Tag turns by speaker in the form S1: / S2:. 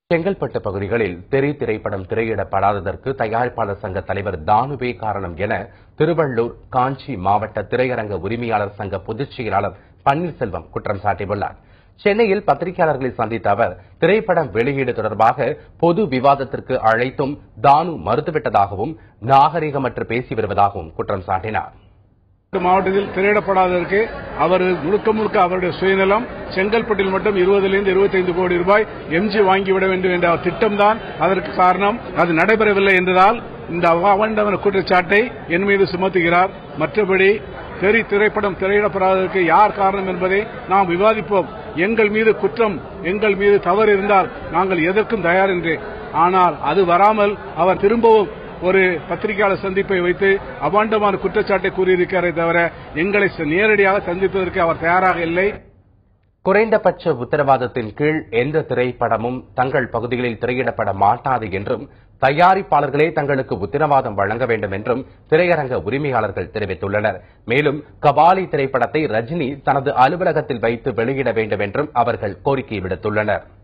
S1: செங்கல்பட்டு பகுதிகளில் தெரி திரைப்படம் திரையிடப்படாததற்கு தயாரிப்பாளர் சங்க தலைவர் தானுவே காரணம் என திருவள்ளூர் காஞ்சி மாவட்ட திரையரங்க உரிமையாளர் சங்க பொதுச் செயலாளர் பன்னீர்செல்வம் குற்றம் சாட்டியுள்ளார் சென்னையில் பத்திரிகையாளர்களை சந்தித்த அவர் திரைப்படம் வெளியீடு தொடர்பாக பொது விவாதத்திற்கு அழைத்தும் தானு மறுத்துவிட்டதாகவும் நாகரிகமற்று பேசி வருவதாகவும் குற்றம் சாட்டினார்
S2: மாவட்டத்தில் திரையிடப்படாததற்கு அவர் முழுக்க முழுக்க அவருடைய சுயநலம் செங்கல்பட்டில் மட்டும் இருபதிலிருந்து இருபத்தைந்து கோடி ரூபாய் எம்ஜி வாங்கிவிட வேண்டும் என்ற திட்டம்தான் அதற்கு காரணம் அது நடைபெறவில்லை என்றதால் இந்த அவண்டவன குற்றச்சாட்டை என் மீது சுமத்துகிறார் மற்றபடி தெரி திரைப்படம் திரையிடப்படாததற்கு யார் காரணம் என்பதை நாம் விவாதிப்போம் எங்கள் மீது குற்றம் எங்கள் மீது தவறு இருந்தால் நாங்கள் எதற்கும் தயார் என்றேன் ஆனால் அது வராமல் அவர் திரும்பவும் ஒரு பத்திரிகையாளர் சந்திப்பை வைத்து அபாண்டமான குற்றச்சாட்டை கூறியிருக்கிறாரே தவிர எங்களை நேரடியாக சந்திப்பதற்கு அவர் தயாராக இல்லை
S1: குறைந்தபட்ச உத்தரவாதத்தின் கீழ் எந்த திரைப்படமும் தங்கள் பகுதிகளில் திரையிடப்பட மாட்டாது என்றும் தயாரிப்பாளர்களே தங்களுக்கு உத்தரவாதம் வழங்க வேண்டும் என்றும் திரையரங்க உரிமையாளர்கள் தெரிவித்துள்ளனர் மேலும் கபாலி திரைப்படத்தை ரஜினி தனது அலுவலகத்தில் வைத்து வெளியிட வேண்டும் என்றும் அவர்கள் கோரிக்கை விடுத்துள்ளனர்